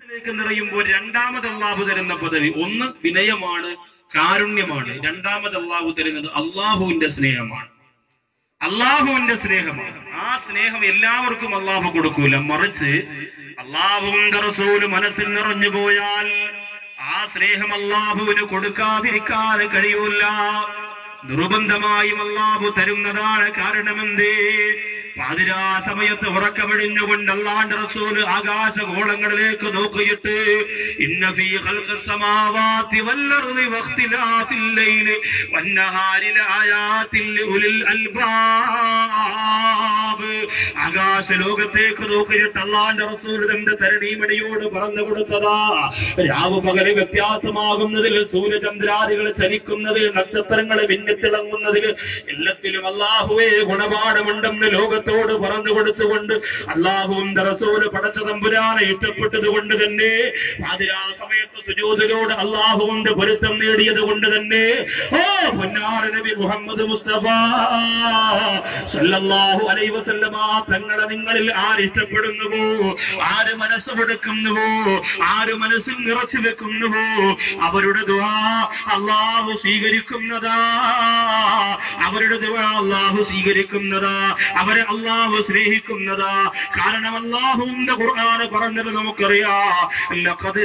ിലേക്ക് നിറയുമ്പോൾ രണ്ടാമത് അള്ളാഹു തരുന്ന പദവി ഒന്ന് വിനയമാണ് കാരുണ്യമാണ് രണ്ടാമത് അള്ളാഹു തരുന്നത് അള്ളാഹുവിന്റെ സ്നേഹമാണ് അള്ളാഹുവിന്റെ സ്നേഹമാണ് ആ സ്നേഹം എല്ലാവർക്കും അള്ളാഹു കൊടുക്കൂല മറിച്ച് അള്ളാഹുവിന്റെ റസൂല് മനസ്സിൽ നിറഞ്ഞു പോയാൽ ആ സ്നേഹം അള്ളാഹുവിന് കൊടുക്കാതിരിക്കാൻ കഴിയൂല നിർബന്ധമായും അള്ളാഹു തരുന്നതാണ് കാരണമെന്തേ പാതിരാ സമയത്ത് ഉറക്കമിഴിഞ്ഞുകൊണ്ട് അള്ളാന്റെ റസൂല് ആകാശഗോളങ്ങളിലേക്ക് നോക്കിയിട്ട് ഇന്ന ഫീ ഖൽഖി സമാവാതി വല്ലർദി വഖ്തിലാഫിൽ ലൈലി വന്നഹാരി ലആയാതിൻ ലിഉലിൽ അൽബാബ് ആകാശ ലോകത്തേക്ക് നോക്കിയിട്ട് അള്ളാന്റെ റസൂൽ തന്റെ തരണീമണിയോട് പറഞ്ഞു കൊടുത്തതാ രാവ് പകല് വ്യത്യാസമാകുന്നതിൽ സൂര്യചന്ദ്രാദികൾ ചലിക്കുന്നതിൽ നക്ഷത്രങ്ങൾ മിന്നിത്തിളങ്ങുന്നതിൽ എല്ലാത്തിലും അള്ളാഹുവേ ഗുണപാഠമുണ്ടെന്ന് ലോകത്തോട് പറഞ്ഞു കൊടുത്തുകൊണ്ട് അള്ളാഹുവിന്റെ റസൂല് പടച്ച തമ്പുരാനെ ഇഷ്ടപ്പെട്ടത് കൊണ്ട് തന്നെ പാതിരാ സമയത്ത് സുജൂദിലൂടെ അള്ളാഹുവിന്റെ പൊരുത്തം നേടിയത് കൊണ്ട് തന്നെ ഓ പൊന്നാറ നബി മുഹമ്മദ് മുസ്തഫ സല്ലല്ലാഹു അലൈഹി വസല്ലമ തങ്ങളെ നിങ്ങളിൽ ആര് ഇഷ്ടപ്പെടുന്നുവോ ആര് മനസ്സ് കൊടുക്കുന്നുവോ ആര് മനസ്സിൽ നിറച്ചു വെക്കുന്നുവോ അവരുടെ ദുആ അള്ളാഹു സ്വീകരിക്കുന്നതാ അവരുടെ ദുആ അള്ളാഹു സ്വീകരിക്കുന്നതാ അവരെ അള്ളാഹു സ്നേഹിക്കുന്നതാ കാരണം അള്ളാഹുവിന്റെ ഖുർആന് പറഞ്ഞത് നമുക്കറിയാം ലഖദ്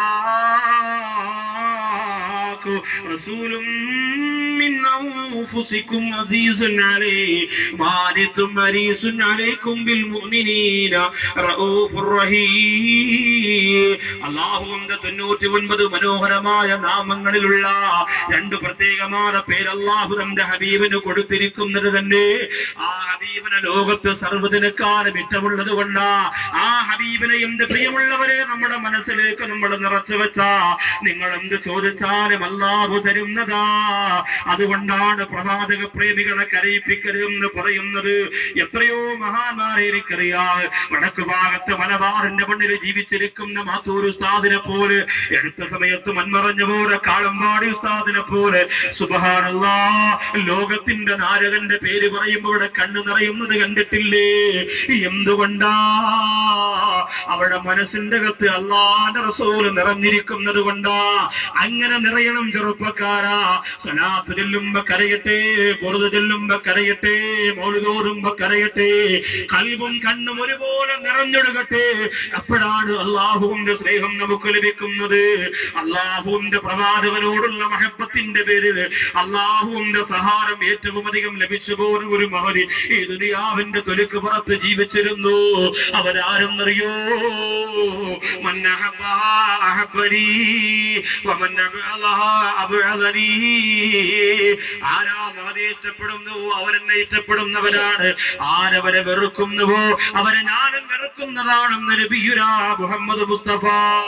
ജാഅക്കും റസൂലും من أنفسكم عزيز عليه مانتم حريص عليكم بالمؤمنين رؤوف رحيم അള്ളാഹുവിന്റെ തൊണ്ണൂറ്റി ഒൻപത് മനോഹരമായ നാമങ്ങളിലുള്ള രണ്ട് പ്രത്യേകമായ പേര് അള്ളാഹു തന്റെ ഹബീബിന് കൊടുത്തിരിക്കുന്നത് തന്നെ ആ ഹബീബിനെ ലോകത്ത് സർവ്വതിനക്കാലം ഇഷ്ടമുള്ളത് കൊണ്ടാ ആ ഹബീബിനെ എന്ത് പ്രിയമുള്ളവരെ നമ്മുടെ മനസ്സിലേക്ക് നമ്മൾ നിറച്ചു വെച്ച നിങ്ങൾ എന്ത് ചോദിച്ചാലും അള്ളാഹു തരുന്നതാ അതുകൊണ്ടാണ് പ്രവാചക പ്രേമികളെ കരയിപ്പിക്കരുതെന്ന് പറയുന്നത് എത്രയോ മഹാന്മാരെ എനിക്കറിയാം വടക്ക് ഭാഗത്ത് മലബാറിന്റെ മണ്ണിൽ ജീവിച്ചിരിക്കുന്ന മാത്തൂർ ഉസ്താദിനെ പോലെ എടുത്ത സമയത്ത് മൺമറഞ്ഞ പോലെ കാളമ്പാടി ഉസ്താദിനെ പോലെ സുബഹാനല്ല ലോകത്തിന്റെ നാരകന്റെ പേര് പറയുമ്പോൾ ഇവിടെ കണ്ണു നിറയുന്നത് കണ്ടിട്ടില്ലേ എന്തുകൊണ്ടാ അവരുടെ മനസ്സിന്റെ അകത്ത് അള്ളാന്റെ റസൂല് നിറഞ്ഞിരിക്കുന്നത് കൊണ്ടാ അങ്ങനെ നിറയണം ചെറുപ്പക്കാരാ സലാത്ത് ചെല്ലുമ്പോ കരയട്ടെ പൊറുത് ചെല്ലുമ്പോ കരയട്ടെ മോളുതോറുമ്പോ കരയട്ടെ കൽവും കണ്ണും ഒരുപോലെ നിറഞ്ഞൊടുകട്ടെ അപ്പോഴാണ് അള്ളാഹുവിന്റെ സ്നേഹം നമുക്ക് ലഭിക്കുന്നത് അള്ളാഹുവിന്റെ പ്രവാചകനോടുള്ള മഹബത്തിന്റെ പേരിൽ അള്ളാഹുവിന്റെ സഹാരം ഏറ്റവും അധികം ലഭിച്ചു പോലും ഒരു മഹതി ഈ ദുനിയാവിന്റെ തൊലിക്ക് പുറത്ത് ജീവിച്ചിരുന്നു അവരാരും അറിയോ ആരാ മഹതി ഇഷ്ടപ്പെടുന്നുവോ അവരെന്നെ ഇഷ്ടപ്പെടുന്നവരാണ് ആരവരെ വെറുക്കുന്നുവോ അവരെ ഞാനും വെറുക്കുന്നതാണെന്ന് നബിയുരാ മുഹമ്മദ് മുസ്തഫ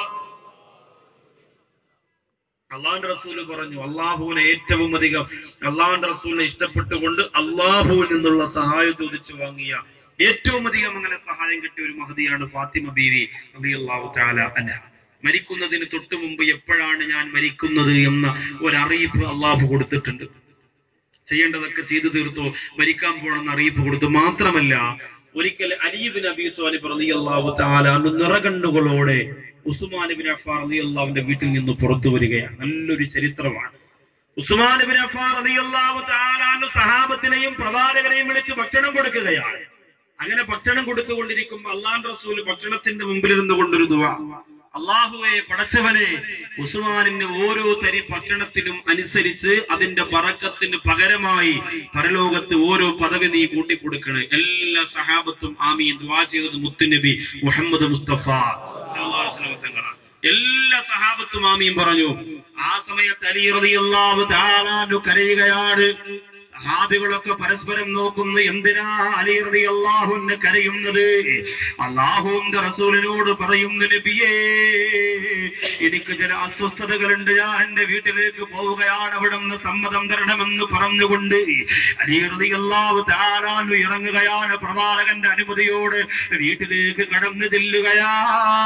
അള്ളാഹുന്റെ റസൂല് പറഞ്ഞു അള്ളാഹുവിനെ ഏറ്റവും അധികം അള്ളാഹുന്റെ റസൂലിനെ ഇഷ്ടപ്പെട്ടുകൊണ്ട് അള്ളാഹുവിൽ നിന്നുള്ള സഹായം ചോദിച്ചു വാങ്ങിയ ഏറ്റവും അധികം അങ്ങനെ സഹായം കിട്ടിയ ഒരു മഹതിയാണ് ഫാത്തിമ ബീവി റളിയല്ലാഹു തആല അൻഹ മരിക്കുന്നതിന് തൊട്ടു മുമ്പ് എപ്പോഴാണ് ഞാൻ മരിക്കുന്നത് എന്ന ഒരറിയിപ്പ് അള്ളാഹു കൊടുത്തിട്ടുണ്ട് ചെയ്യേണ്ടതൊക്കെ ചെയ്തു തീർത്തു മരിക്കാൻ പോകണമെന്ന് അറിയിപ്പ് കൊടുത്തു മാത്രമല്ല ഒരിക്കൽ അലീബിൻ അബി ത്വാലിബ് റളിയല്ലാഹു തആല അന്ന് നിറകണ്ണുകളോടെ ഉസ്മാൻ ബിൻ അഫ്ഫാർ റളിയല്ലാഹുവിന്റെ വീട്ടിൽ നിന്ന് പുറത്തു വരികയാണ് നല്ലൊരു ചരിത്രമാണ് ഉസ്മാൻ ബിൻ അഫ്ഫാർ റളിയല്ലാഹു തആല അന്ന് സഹാബത്തിനെയും പ്രവാചകനെയും വിളിച്ച് ഭക്ഷണം കൊടുക്കുകയാണ് അങ്ങനെ ഭക്ഷണം കൊടുത്തുകൊണ്ടിരിക്കുമ്പോൾ അള്ളാൻ റസൂൽ ഭക്ഷണത്തിന്റെ മുമ്പിലിരുന്നു കൊണ്ടൊരു ദുവ അള്ളാഹുവെ പടച്ചവനെ ഉസ്മാനിന് ഓരോ തരി ഭക്ഷണത്തിനും അനുസരിച്ച് അതിന്റെ ബറക്കത്തിന് പകരമായി പരലോകത്ത് ഓരോ പദവി നീ കൂട്ടിക്കൊടുക്കണേ എല്ലാ സഹാബത്തും ആമീൻ ദുവാ ചെയ്തത് മുത്തുനബി മുഹമ്മദ് മുസ്തഫ സല്ലല്ലാഹു അലൈഹി വസല്ലം തങ്ങളാണ് എല്ലാ സഹാബത്തും ആമീൻ പറഞ്ഞു ആ സമയത്ത് അലി റളിയല്ലാഹു തആല അൻഹു കരയുകയാണ് സഹാബികളൊക്കെ പരസ്പരം നോക്കുന്നു എന്തിനാ അലി റളിയല്ലാഹുവിന് കരയുന്നത് അള്ളാഹുവിന്റെ റസൂലിനോട് പറയുന്നു നബിയേ എനിക്ക് ചില അസ്വസ്ഥതകളുണ്ട് ഞാൻ എന്റെ വീട്ടിലേക്ക് പോവുകയാണ് അവിടെ നിന്ന് സമ്മതം തരണമെന്ന് പറഞ്ഞുകൊണ്ട് അലി റളിയല്ലാഹു തആല അൻഹു ഇറങ്ങുകയാണ് പ്രവാചകന്റെ അനുമതിയോട് വീട്ടിലേക്ക് കടന്നു ചെല്ലുകയാ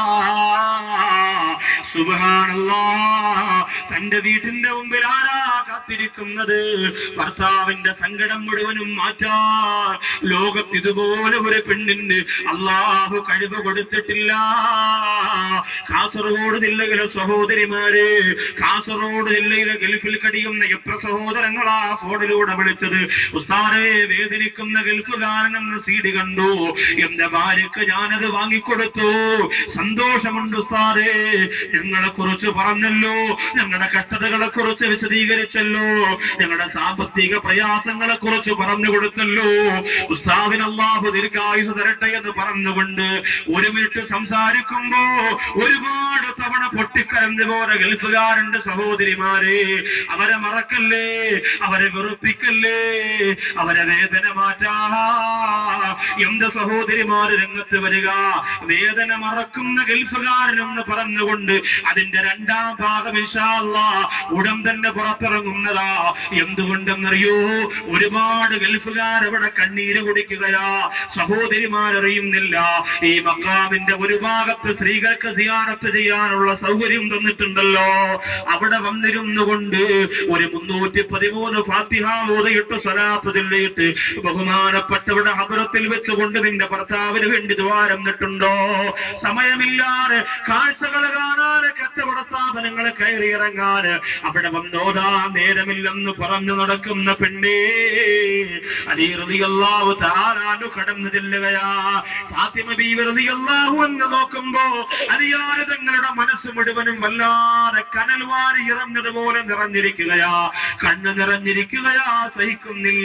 സുബ്ഹാനല്ലാ തന്റെ വീട്ടിന്റെ മുമ്പിൽ ആരാ കാത്തിരിക്കുന്നത് ഭർത്താവിന്റെ സങ്കടം മുഴുവനും മാറ്റാൻ ലോകത്ത് ഇതുപോലെ ഒരു പെണ്ണിന് അള്ളാഹു കഴിവ് കൊടുത്തിട്ടില്ല കാസർഗോഡ് ജില്ലയിലെ സഹോദരിമാര് കാസർഗോഡ് ജില്ലയിലെ ഗൾഫിൽ കഴിയുന്ന എത്ര സഹോദരങ്ങളാ ഫോണിലൂടെ വിളിച്ചത് ഉസ്താദെ വേദനിക്കുന്ന ഗൾഫുകാരനെന്ന് സീഡി കണ്ടു എന്റെ ഭാര്യക്ക് ഞാനത് വാങ്ങിക്കൊടുത്തു സന്തോഷമുണ്ട് ഉസ്താദെ ഞങ്ങളെ കുറിച്ച് പറഞ്ഞല്ലോ ഞങ്ങളുടെ കഷ്ടതകളെ കുറിച്ച് വിശദീകരിച്ചല്ലോ ഞങ്ങളുടെ സാമ്പത്തിക പ്രയാസങ്ങളെ കുറിച്ച് പറഞ്ഞു കൊടുത്തല്ലോ ഉസ്താദിന് അള്ളാഹു ദീർഘായുസ് തരട്ടെ എന്ന് പറഞ്ഞുകൊണ്ട് ഒരു മിനിറ്റ് സംസാരിക്കുമ്പോ ഒരുപാട് തവണ പൊട്ടിക്കരഞ്ഞ പോലെ ഗൾഫുകാരുണ്ട് സഹോദരിമാരെ അവരെ മറക്കല്ലേ അവരെ വെറുപ്പിക്കല്ലേ അവരെ വേദന മാറ്റാ എന്ത് സഹോദരിമാര് രംഗത്ത് വരിക വേദന മറക്കുന്ന ഗൾഫുകാരനെന്ന് പറഞ്ഞുകൊണ്ട് അതിന്റെ രണ്ടാം ഭാഗം ഇൻഷാല്ല ഉടൻ തന്നെ പുറത്തിറങ്ങുന്നതാ എന്തുകൊണ്ടെന്നറിയോ ഒരുപാട് ഗൾഫുകാർ അവിടെ കണ്ണീര് കുടിക്കുകയാ സഹോദരിമാരറിയുന്നില്ല ഈ മക്കാമിന്റെ ഒരു ഭാഗത്ത് സ്ത്രീകൾക്ക് സിയാറത്ത് ചെയ്യാനുള്ള സൗകര്യം തന്നിട്ടുണ്ടല്ലോ അവിടെ വന്നിരുന്നു കൊണ്ട് ഒരു മുന്നൂറ്റി പതിമൂന്ന് ഫാത്തിഹ ഓതയിട്ട് സ്വലാത്ത് ചൊല്ലിയിട്ട് ബഹുമാനപ്പെട്ടവരുടെ ഹബറത്തിൽ വെച്ചുകൊണ്ട് നിന്റെ ഭർത്താവിന് വേണ്ടി ദ്വാരം നിട്ടുണ്ടോ സമയമില്ലാതെ കാഴ്ചകൾ കാണാന് കച്ചവട സ്ഥാപനങ്ങളെ കയറി ഇറങ്ങാന് അവിടെ വന്നോതാ നേരമില്ലെന്ന് പറഞ്ഞു നടക്കുന്ന പെണ്ണേ അലീറിയല്ലാവു താരാനു കടന്നു ചെല്ലുകയാ ഫാത്തിമ ബീവി റളിയല്ലാഹു എന്ന് നോക്കുമ്പോ അലിയാര് തങ്ങളുടെ മനസ്സ് മുഴുവനും വല്ലാതെ കനൽ വാരി ഇറങ്ങതുപോലെ നിറഞ്ഞിരിക്കുകയാ കണ്ണ് നിറഞ്ഞിരിക്കുകയാ സഹിക്കുന്നില്ല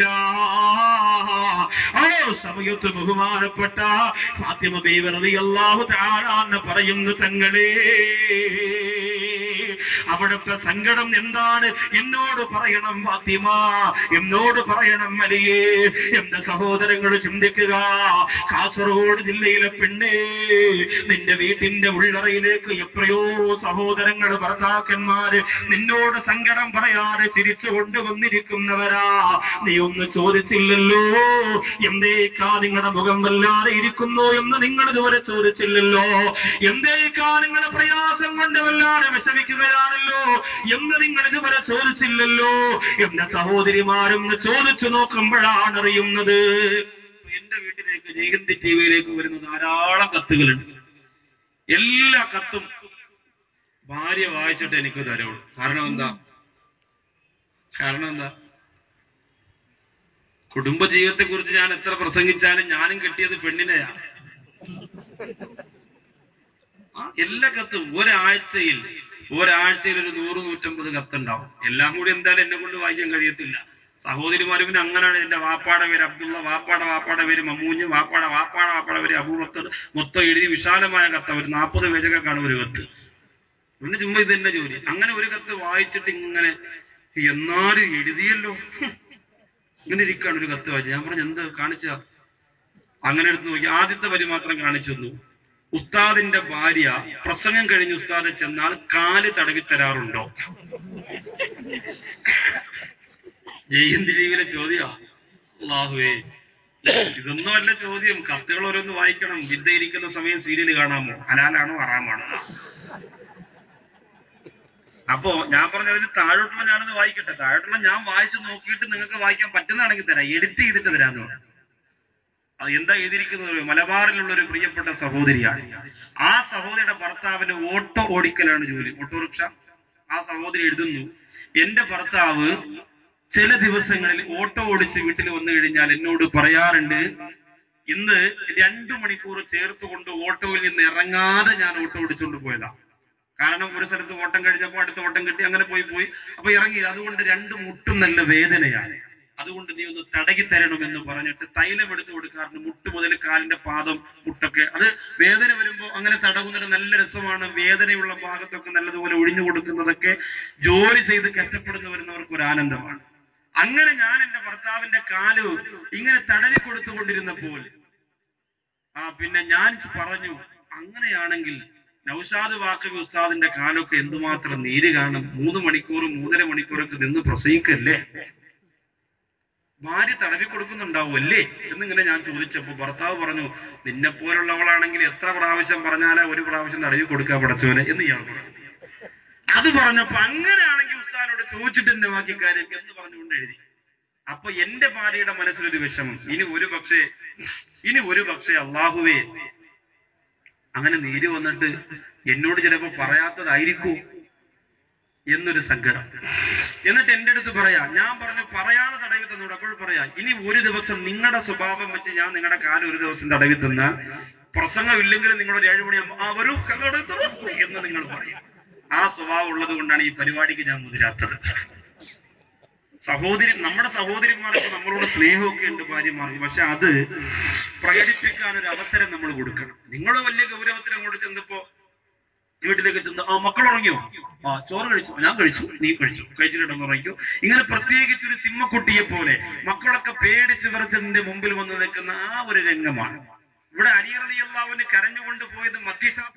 ആ സമയത്ത് ബഹുമാനപ്പെട്ട ഫാത്തിമ ബീവി റളിയല്ലാഹു തആല എന്ന് പറയുന്നു തങ്ങളെ അവിടുത്തെ സങ്കടം എന്താണ് എന്നോട് പറയണം ഫാത്തിമ എന്നോട് പറയണം അലിയേ എന്റെ സഹോദരങ്ങൾ ചിന്തിക്കുക കാസർഗോഡ് ജില്ലയിലെ പെണ്ണേ നിന്റെ വീട്ടിന്റെ ഉള്ളറയിലേക്ക് എത്രയോ സഹോദരങ്ങൾ ഭർത്താക്കന്മാര് നിന്നോട് സങ്കടം പറയാതെ ചിരിച്ചു കൊണ്ടുവന്നിരിക്കുന്നവരാ നീ ഒന്ന് ചോദിച്ചില്ലല്ലോ എന്തേക്കാ നിങ്ങളുടെ മുഖം വല്ലാതെ ഇരിക്കുന്നു എന്ന് നിങ്ങൾ ഇതുവരെ ചോദിച്ചില്ലല്ലോ എന്തേക്കാ നിങ്ങളുടെ പ്രയാസം കൊണ്ട് വല്ലാതെ വിഷമിക്കുകയാണല്ലോ എന്ന് നിങ്ങൾ ഇതുവരെ ചോദിച്ചില്ലല്ലോ എന്റെ സഹോദരിമാരൊന്ന് ചോദിച്ചു നോക്കുമ്പോഴാണ് അറിയുന്നത് എന്റെ വീട്ടിലേക്ക് ജയന്തി ടി വിയിലേക്ക് വരുന്ന ധാരാളം കത്തുകളുണ്ട് എല്ലാ കത്തും ഭാര്യ വായിച്ചിട്ട് എനിക്ക് തരുള്ളൂ കാരണം എന്താ കാരണം എന്താ കുടുംബജീവിതത്തെ കുറിച്ച് ഞാൻ എത്ര പ്രസംഗിച്ചാലും ഞാനും കെട്ടിയത് പെണ്ണിനെയാ ആ, എല്ലാ കത്തും ഒരാഴ്ചയിൽ ഒരാഴ്ചയിൽ ഒരു നൂറ് നൂറ്റമ്പത് കത്തുണ്ടാവും എല്ലാം കൂടി എന്തായാലും എന്നെ കൊണ്ട് വായിക്കാൻ കഴിയത്തില്ല സഹോദരിമാര് പിന്നെ അങ്ങനെയാണ് എന്റെ വാപ്പാടെ പേര് അബ്ദുള്ള വാപ്പാടെ വാപ്പാടെ പേര് മമ്മൂഞ്ഞ് വാപ്പാടെ വാപ്പാടെ വാപ്പാടെ പേര് അബൂബക്കർ മൊത്തം എഴുതി വിശാലമായ കത്ത ഒരു നാൽപ്പത് പേജൊക്കെ കാണും ഒരു കത്ത് പിന്നെ ചുമ്മാ ഇത് തന്നെ ജോലി അങ്ങനെ ഒരു കത്ത് വായിച്ചിട്ട് ഇങ്ങനെ എന്നാലും എഴുതിയല്ലോ ഹും. ഇങ്ങനെ ഇരിക്കാണ് ഒരു കത്ത് വായിച്ചു ഞാൻ പറഞ്ഞു എന്ത് കാണിച്ച അങ്ങനെ എടുത്ത് നോക്കി ആദ്യത്തെ വരി മാത്രം കാണിച്ചു തന്നു ഉസ്താദിന്റെ ഭാര്യ പ്രസംഗം കഴിഞ്ഞ് ഉസ്താദെ ചെന്നാൽ കാല് തടവി തരാറുണ്ടോ ജയന്തി ജീവിലെ ചോദ്യ അള്ളാഹുവേ ഇതൊന്നും അല്ല ചോദ്യം കത്തുകൾ ഓരോന്ന് വായിക്കണം വിദ്യ ഇരിക്കുന്ന സമയം സീരിയൽ കാണാമോ ഹലാലാണോ ഹറാമാണോ അപ്പോ ഞാൻ പറഞ്ഞതിന് താഴോട്ടുള്ള ഞാനത് വായിക്കട്ടെ താഴോട്ടുള്ള ഞാൻ വായിച്ചു നോക്കിയിട്ട് നിങ്ങൾക്ക് വായിക്കാൻ പറ്റുന്നതാണെങ്കിൽ തരാം എഡിറ്റ് ചെയ്തിട്ട് തരാന്ന് പറഞ്ഞു അത് എന്താ എഴുതിയിരിക്കുന്നത് മലബാറിലുള്ള ഒരു പ്രിയപ്പെട്ട സഹോദരിയാണ് ആ സഹോദരിയുടെ ഭർത്താവിന് ഓട്ടോ ഓടിക്കലാണ് ജോലി ഓട്ടോറിക്ഷ ആ സഹോദരി എഴുതുന്നു എന്റെ ഭർത്താവ് ചില ദിവസങ്ങളിൽ ഓട്ടോ ഓടിച്ച് വീട്ടിൽ വന്നു കഴിഞ്ഞാൽ എന്നോട് പറയാറുണ്ട് ഇന്ന് രണ്ടു മണിക്കൂർ ചേർത്തുകൊണ്ട് ഓട്ടോയിൽ നിന്ന് ഇറങ്ങാതെ ഞാൻ ഓട്ടോ ഓടിച്ചുകൊണ്ട് പോയതാ കാരണം ഒരു സ്ഥലത്ത് ഓട്ടം കഴിഞ്ഞപ്പോൾ അടുത്ത ഓട്ടം കിട്ടി അങ്ങനെ പോയി പോയി അപ്പൊ ഇറങ്ങി അതുകൊണ്ട് രണ്ട് മുട്ടും നല്ല വേദനയാണ് അതുകൊണ്ട് നീ ഒന്ന് തടകി തരണമെന്ന് പറഞ്ഞിട്ട് തൈലം എടുത്തു കൊടുക്കാറുണ്ട് മുട്ട് മുതൽ കാലിന്റെ പാദം മുട്ടൊക്കെ അത് വേദന വരുമ്പോൾ അങ്ങനെ തടവുന്നത് നല്ല രസമാണ് വേദനയുള്ള ഭാഗത്തൊക്കെ നല്ലതുപോലെ ഒഴിഞ്ഞു കൊടുക്കുന്നതൊക്കെ ജോലി ചെയ്ത് കഷ്ടപ്പെടുന്നു വരുന്നവർക്ക് ഒരു ആനന്ദമാണ് അങ്ങനെ ഞാൻ എന്റെ ഭർത്താവിന്റെ കാല് ഇങ്ങനെ തടവി കൊടുത്തുകൊണ്ടിരുന്നപ്പോൾ ആ പിന്നെ ഞാൻ പറഞ്ഞു അങ്ങനെയാണെങ്കിൽ നൗഷാദ് വാക്കബി ഉസ്താദിന്റെ കാലൊക്കെ എന്തുമാത്രം നീര് കാണും മൂന്ന് മണിക്കൂറും മൂന്നര മണിക്കൂറൊക്കെ നിന്ന് പ്രസവിക്കല്ലേ ഭാര്യ തടവി കൊടുക്കുന്നുണ്ടാവും അല്ലേ എന്നിങ്ങനെ ഞാൻ ചോദിച്ചപ്പോ ഭർത്താവ് പറഞ്ഞു നിന്നെ പോലുള്ളവളാണെങ്കിൽ എത്ര പ്രാവശ്യം പറഞ്ഞാലേ ഒരു പ്രാവശ്യം തടവി കൊടുക്കാൻ പടച്ചവനെ എന്ന് ഇയാൾ പറഞ്ഞു അത് പറഞ്ഞപ്പോ അങ്ങനെയാണെങ്കിൽ ഉസ്താദിനോട് ചോദിച്ചിട്ട് എന്നെ ബാക്കി കാര്യം എന്ന് പറഞ്ഞുകൊണ്ട് എഴുതി അപ്പൊ എന്റെ ഭാര്യയുടെ മനസ്സിലൊരു വിഷമം ഇനി ഒരു പക്ഷേ ഇനി ഒരു പക്ഷേ അള്ളാഹുവേ അങ്ങനെ നീര് വന്നിട്ട് എന്നോട് ചിലപ്പോ പറയാത്തതായിരിക്കും എന്നൊരു സങ്കടം എന്നിട്ട് എന്റെ അടുത്ത് പറയാ ഞാൻ പറഞ്ഞു പറയാതെ തടവി തന്നോട് അപ്പോൾ പറയാ ഇനി ഒരു ദിവസം നിങ്ങളുടെ സ്വഭാവം വെച്ച് ഞാൻ നിങ്ങളുടെ കാലം ഒരു ദിവസം തടവി തന്നാൽ പ്രസംഗമില്ലെങ്കിലും നിങ്ങൾ ഒരു ഏഴുമണിയാകുമ്പോൾ ആ വരൂ കല്ലെടുത്തു എന്ന് നിങ്ങൾ പറയും ആ സ്വഭാവം ഉള്ളത് കൊണ്ടാണ് ഈ പരിപാടിക്ക് ഞാൻ മുതിരാത്തത് സഹോദരി നമ്മുടെ സഹോദരിമാർക്ക് നമ്മളോട് സ്നേഹമൊക്കെ ഉണ്ട് ഭാര്യമാർക്ക് പക്ഷെ അത് പ്രകടിപ്പിക്കാൻ ഒരു അവസരം നമ്മൾ കൊടുക്കണം നിങ്ങൾ വലിയ ഗൗരവത്തിൽ അങ്ങോട്ട് ചെന്നപ്പോ വീട്ടിലേക്ക് ചെന്ന് ആ മക്കൾ ഉറങ്ങിയോ ആ ചോറ് കഴിച്ചു ഞാൻ കഴിച്ചു നീ കഴിച്ചു കഴിച്ചിട്ടുണ്ടെന്ന് ഉറങ്ങിക്കോ ഇങ്ങനെ പ്രത്യേകിച്ച് ഒരു സിമ്മക്കുട്ടിയെ പോലെ മക്കളൊക്കെ പേടിച്ച് വിറച്ചതിന്റെ മുമ്പിൽ വന്ന് നിൽക്കുന്ന ആ ഒരു രംഗമാണ് ഇവിടെ അലിയറിയാവുന്ന കരഞ്ഞുകൊണ്ട് പോയത് മദ്യശാ